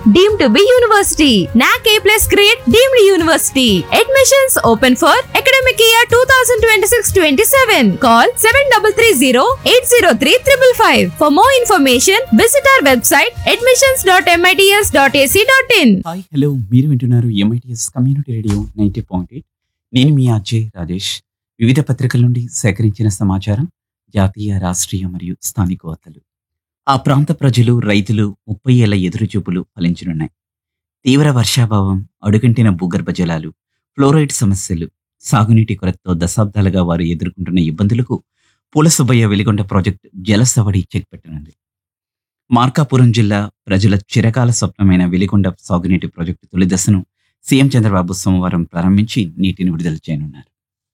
deemed to be university. NAC A plus grade deemed university. Admissions open for academic year 2026-27. Call 7330-803-555. For more information, visit our website admissions.mits.ac.in. Hi hello మీరు వింటున్నారు MITS community radio ninety point eight నేను మీ అజయ్ రాజేష్ వివిధ పత్రికల నుండి సేకరించిన సమాచారం జాతీయ రాష్ట్రీయ మరియు స్థానిక వార్తలు ఆ ప్రాంత ప్రజలు రైతులు ముప్పై ఏళ్ల ఎదురుచూపులు ఫలించనున్నాయి తీవ్ర వర్షాభావం అడుగంటిన భూగర్భ జలాలు ఫ్లోరైడ్ సమస్యలు సాగునీటి కొరతతో దశాబ్దాలుగా వారు ఎదుర్కొంటున్న ఇబ్బందులకు పూలసుబ్బయ్య వెలిగొండ ప్రాజెక్టు జలసవడి చెక్ పెట్టనుంది మార్కాపురం జిల్లా ప్రజల చిరకాల స్వప్నమైన వెలిగొండ సాగునీటి ప్రాజెక్టు తొలి దశను సీఎం చంద్రబాబు సోమవారం ప్రారంభించి నీటిని విడుదల చేయనున్నారు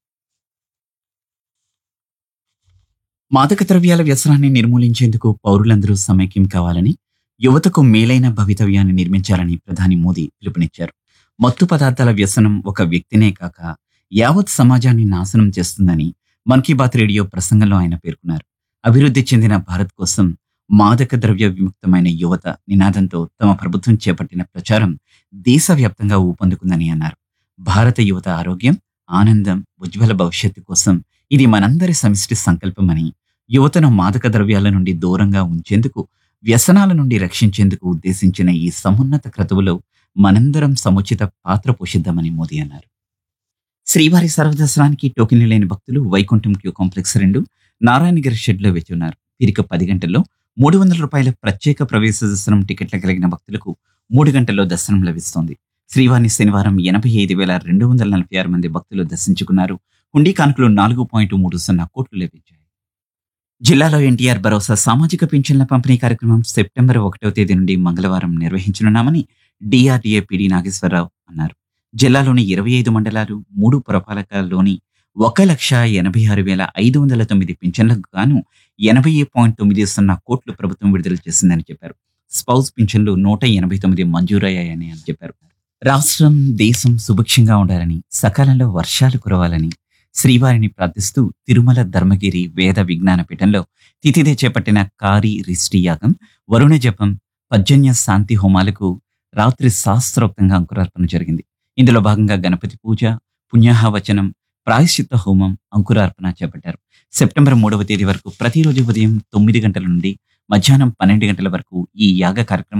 మాదక ద్రవ్యాల వ్యసనాన్ని నిర్మూలించేందుకు పౌరులందరూ సమైక్యం కావాలని యువతకు మేలైన భవితవ్యాన్ని నిర్మించాలని ప్రధాని మోదీ పిలుపునిచ్చారు మత్తు పదార్థాల వ్యసనం ఒక వ్యక్తినే కాక యావత్ సమాజాన్ని నాశనం చేస్తుందని మన్ కీ బాత్ రేడియో ప్రసంగంలో ఆయన పేర్కొన్నారు అభివృద్ధి చెందిన భారత్ కోసం మాదక ద్రవ్య విముక్తమైన యువత నినాదంతో తమ ప్రభుత్వం చేపట్టిన ప్రచారం దేశవ్యాప్తంగా ఊపందుకుందని అన్నారు భారత యువత ఆరోగ్యం ఆనందం ఉజ్వల భవిష్యత్తు కోసం ఇది మనందరి సమిష్టి సంకల్పమని యువతను మాదక ద్రవ్యాల నుండి దూరంగా ఉంచేందుకు వ్యసనాల నుండి రక్షించేందుకు ఉద్దేశించిన ఈ సమున్నత క్రతువులో మనందరం సముచిత పాత్ర పోషిద్దామని మోదీ అన్నారు శ్రీవారి సర్వదర్శనానికి టోకెన్లు లేని భక్తులు వైకుంఠం క్యూ కాంప్లెక్స్ రెండు నారాయణగిరి షెడ్లో వేచి ఉన్నారు తీరిక పది గంటల్లో మూడు వందల రూపాయల ప్రత్యేక ప్రవేశ దర్శనం టికెట్ల కలిగిన భక్తులకు మూడు గంటల్లో దర్శనం లభిస్తోంది శ్రీవారిని శనివారం ఎనభై ఐదు వేల రెండు వందల నలభై ఆరు మంది భక్తులు దర్శించుకున్నారు హుండీ కానుకలు నాలుగు పాయింట్ మూడు సున్నా కోట్లు లభించాయి జిల్లాలో ఎన్టీఆర్ భరోసా సామాజిక పింఛన్ల పంపిణీ కార్యక్రమం సెప్టెంబర్ ఒకటో తేదీ నుండి మంగళవారం నిర్వహించనున్నామని డిఆర్డీఏ పిడి నాగేశ్వరరావు అన్నారు జిల్లాలోని ఇరవై ఐదు మండలాలు మూడు పురపాలకాల్లోని ఒక లక్ష ఎనభై ఆరు వేల ఐదు వందల తొమ్మిది పింఛన్లకు గాను ఎనభై పాయింట్ తొమ్మిది సున్నా కోట్లు ప్రభుత్వం విడుదల చేసిందని చెప్పారు స్పౌస్ పింఛన్లు నూట ఎనభై తొమ్మిది మంజూరయ్యాయని అని చెప్పారు రాష్ట్రం దేశం సుభిక్షంగా ఉండాలని సకాలంలో వర్షాలు కురవాలని శ్రీవారిని ప్రార్థిస్తూ తిరుమల ధర్మగిరి వేద విజ్ఞాన పీఠంలో తిథిదే చేపట్టిన కారి రిష్టి యాగం వరుణ జపం పర్జన్య శాంతి హోమాలకు రాత్రి శాస్త్రోక్తంగా అంకురార్పణ జరిగింది ఇందులో భాగంగా గణపతి పూజ పుణ్యాహవచనం ప్రాయశ్చిత్త హోమం అంకురార్పణ చేపట్టారు సెప్టెంబర్ మూడవ తేదీ వరకు ప్రతిరోజు ఉదయం తొమ్మిది గంటల నుండి మధ్యాహ్నం పన్నెండు గంటల వరకు ఈ యాగ కార్యక్రమం